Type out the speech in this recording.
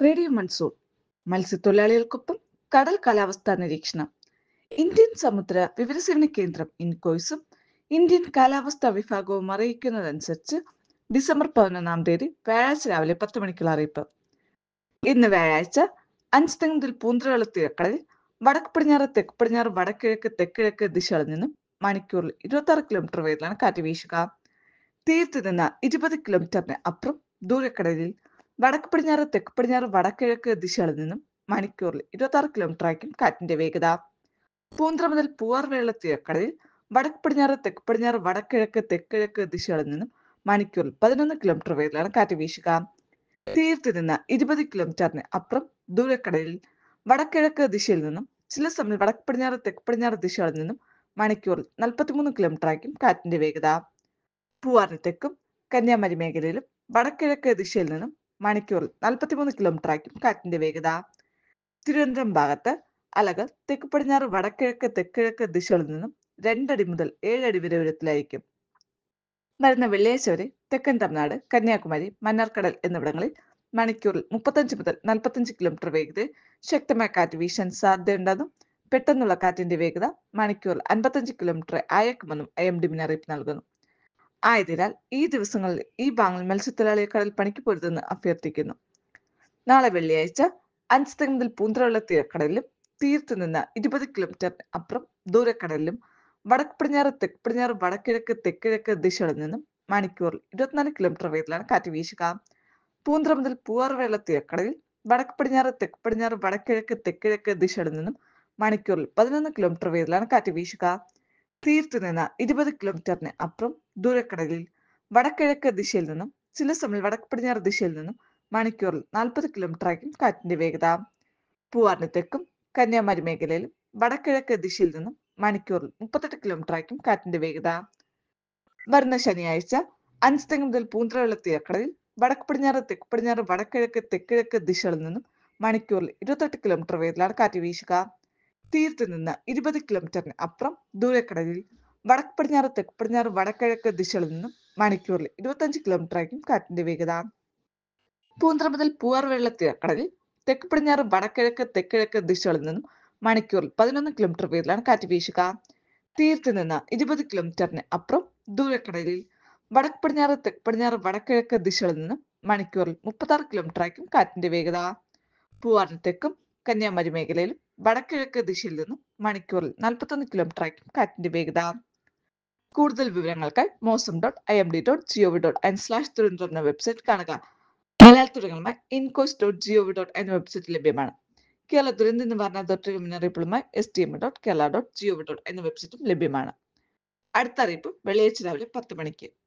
radio monsoon മത്സ്യത്തൊഴിലാളികൾക്കൊപ്പം കടൽ കാലാവസ്ഥാ നിരീക്ഷണം ഇന്ത്യൻ സമുദ്ര വിവരസേവന കേന്ദ്രം ഇൻകോയ്സും ഇന്ത്യൻ കാലാവസ്ഥാ വിഭാഗവും അറിയിക്കുന്നതനുസരിച്ച് ഡിസംബർ പതിനൊന്നാം തീയതി വ്യാഴാഴ്ച രാവിലെ പത്ത് മണിക്കുള്ള അറിയിപ്പ് ഇന്ന് വ്യാഴാഴ്ച അഞ്ച് മുതൽ പൂന്തറകള തീരക്കടലിൽ വടക്ക് പടിഞ്ഞാറ് തെക്ക് പടിഞ്ഞാറ് വടക്കിഴക്ക് തെക്കിഴക്ക് ദിശകളിൽ നിന്നും മണിക്കൂറിൽ ഇരുപത്തി ആറ് കിലോമീറ്റർ വേഗത്തിലാണ് കാറ്റ് വീശുക തീരത്ത് നിന്ന് ഇരുപത് കിലോമീറ്ററിന് അപ്പുറം ദൂരക്കടലിൽ വടക്ക് പടിഞ്ഞാറ് തെക്ക് പടിഞ്ഞാറ് വടക്കിഴക്ക് ദിശകളിൽ നിന്നും മണിക്കൂറിൽ ഇരുപത്തി ആറ് കിലോമീറ്റർ ആയിരിക്കും കാറ്റിന്റെ വേഗത പൂന്തറ മുതൽ പൂവാർ വെള്ള തീരക്കടലിൽ വടക്ക് പടിഞ്ഞാറ് തെക്ക് പടിഞ്ഞാറ് വടക്കിഴക്ക് തെക്കിഴക്ക് ദിശകളിൽ നിന്നും മണിക്കൂറിൽ പതിനൊന്ന് കിലോമീറ്റർ വേഗത്തിലാണ് കാറ്റ് വീശുക തീരത്ത് നിന്ന് ഇരുപത് കിലോമീറ്ററിന് അപ്പുറം ദൂരക്കടലിൽ വടക്കിഴക്ക് ദിശയിൽ നിന്നും ചില സമയം വടക്ക് പടിഞ്ഞാറ് തെക്ക് പടിഞ്ഞാറ് ദിശകളിൽ നിന്നും മണിക്കൂറിൽ നാൽപ്പത്തിമൂന്ന് കിലോമീറ്റർ ആയിരിക്കും കാറ്റിന്റെ വേഗത പൂവാറിന് തെക്കും കന്യാകുമാരി മേഖലയിലും വടക്കിഴക്ക് ദിശയിൽ നിന്നും മണിക്കൂറിൽ നാൽപ്പത്തിമൂന്ന് കിലോമീറ്റർ ആയിരിക്കും കാറ്റിന്റെ വേഗത തിരുവനന്തപുരം ഭാഗത്ത് അലകൾ തെക്ക് പടിഞ്ഞാറ് വടക്കിഴക്ക് തെക്കിഴക്ക് ദിശകളിൽ നിന്നും രണ്ടടി മുതൽ ഏഴടി വരെ ഉയരത്തിലായിരിക്കും വരുന്ന വെള്ളിയാഴ്ച വരെ തെക്കൻ തമിഴ്നാട് കന്യാകുമാരി മന്നാർക്കടൽ എന്നിവിടങ്ങളിൽ മണിക്കൂറിൽ മുപ്പത്തഞ്ച് മുതൽ നാൽപ്പത്തഞ്ച് കിലോമീറ്റർ വേഗതയിൽ ശക്തമായ കാറ്റ് വീശാൻ സാധ്യതയുണ്ടെന്നും പെട്ടെന്നുള്ള കാറ്റിന്റെ വേഗത മണിക്കൂറിൽ അൻപത്തഞ്ച് കിലോമീറ്റർ അയക്കുമെന്നും ഐ എം ഡി മുന്നറിയിപ്പ് നൽകുന്നു ആയതിനാൽ ഈ ദിവസങ്ങളിൽ ഈ ഭാഗങ്ങൾ മത്സ്യത്തൊഴിലാളിയെ കടൽ പണിക്ക് പോരുതെന്ന് അഭ്യർത്ഥിക്കുന്നു നാളെ വെള്ളിയാഴ്ച അഞ്ച് മുതൽ പൂന്തറയുള്ള തീരക്കടലിലും തീരത്ത് നിന്ന് ഇരുപത് കിലോമീറ്റർ അപ്പുറം ദൂരക്കടലിലും വടക്ക് പടിഞ്ഞാറ് തെക്ക് പടിഞ്ഞാറ് വടക്കിഴക്ക് തെക്കിഴക്ക് ദിശകളിൽ നിന്നും മണിക്കൂറിൽ ഇരുപത്തിനാല് കിലോമീറ്റർ വേഗത്തിലാണ് കാറ്റ് വീശുക പൂന്തറ മുതൽ പൂവാർവേള തീരക്കടലിൽ വടക്ക് പടിഞ്ഞാറ് തെക്ക് പടിഞ്ഞാറ് വടക്കിഴക്ക് തെക്കിഴക്ക് ദിശകളിൽ നിന്നും മണിക്കൂറിൽ പതിനൊന്ന് കിലോമീറ്റർ വേഗത്തിലാണ് കാറ്റ് വീശുക തീരത്ത് നിന്ന് ഇരുപത് കിലോമീറ്ററിന് അപ്പുറം ദൂരക്കടലിൽ വടക്കിഴക്ക് ദിശയിൽ നിന്നും ചില സമയം വടക്ക് പടിഞ്ഞാറ് ദിശയിൽ നിന്നും മണിക്കൂറിൽ നാൽപ്പത് കിലോമീറ്റർ ആയിരിക്കും കാറ്റിന്റെ വേഗത പൂവാറിന് തെക്കും കന്യാകുമാരി മേഖലയിലും വടക്കിഴക്ക് ദിശയിൽ നിന്നും മണിക്കൂറിൽ മുപ്പത്തെട്ട് കിലോമീറ്റർ ആയിരിക്കും കാറ്റിന്റെ വേഗത വരുന്ന ശനിയാഴ്ച അഞ്ച് മുതൽ പൂന്തറയുള്ള തീരക്കടലിൽ വടക്ക് പടിഞ്ഞാറ് തെക്ക് പടിഞ്ഞാറ് വടക്കിഴക്ക് തെക്കിഴക്ക് ദിശകളിൽ നിന്നും മണിക്കൂറിൽ ഇരുപത്തെട്ട് കിലോമീറ്റർ വേഗത്തിലാണ് കാറ്റ് വീശുക തീരത്ത് നിന്ന് ഇരുപത് കിലോമീറ്ററിന് അപ്പുറം ദൂരക്കടലിൽ വടക്ക് പടിഞ്ഞാറ് തെക്ക് പടിഞ്ഞാറ് വടക്കിഴക്ക് ദിശകളിൽ നിന്നും മണിക്കൂറിൽ ഇരുപത്തഞ്ച് കിലോമീറ്റർ ആയിരിക്കും കാറ്റിന്റെ വേഗത പൂന്തറ മുതൽ പൂവാർ വെള്ള തീരക്കടലിൽ തെക്ക് പടിഞ്ഞാറ് വടക്കിഴക്ക് തെക്കിഴക്ക് ദിശകളിൽ നിന്നും മണിക്കൂറിൽ പതിനൊന്ന് കിലോമീറ്റർ വേഗത്തിലാണ് കാറ്റ് വീശുക തീരത്ത് നിന്ന് ഇരുപത് കിലോമീറ്ററിന് അപ്പുറം ദൂരക്കടലിൽ വടക്ക് പടിഞ്ഞാറ് തെക്ക് പടിഞ്ഞാറ് വടക്കിഴക്ക് ദിശകളിൽ നിന്നും മണിക്കൂറിൽ മുപ്പത്താറ് കിലോമീറ്റർ ആയിരിക്കും കാറ്റിന്റെ വേഗത പൂവാറിന് തെക്കും കന്യാകുമാരി മേഖലയിലും വടക്കിഴക്ക് ദിശയിൽ നിന്നും മണിക്കൂറിൽ നാൽപ്പത്തൊന്ന് കിലോമീറ്റർ ആയിരിക്കും കാറ്റിന്റെ വേഗത കൂടുതൽ വിവരങ്ങൾക്കായി Mausam dot I M D dot G O V dot N slash Thiruvananthapuram എന്ന വെബ്സൈറ്റ് കാണുക മലയാളത്തുടങ്ങളുമായി ഇൻകോസ് ഡോട്ട് ജിഒവി ഡോട്ട് എന്ന വെബ്സൈറ്റ് ലഭ്യമാണ് കേരള ദുരന്ത നിവാരണ അതോറിറ്റി മുന്നറിയിപ്പുകളുമായി S T M dot Kerala dot G O V dot എന്ന വെബ്സൈറ്റും ലഭ്യമാണ് അടുത്ത അറിയിപ്പ് വെള്ളിയാഴ്ച രാവിലെ പത്ത് മണിക്ക്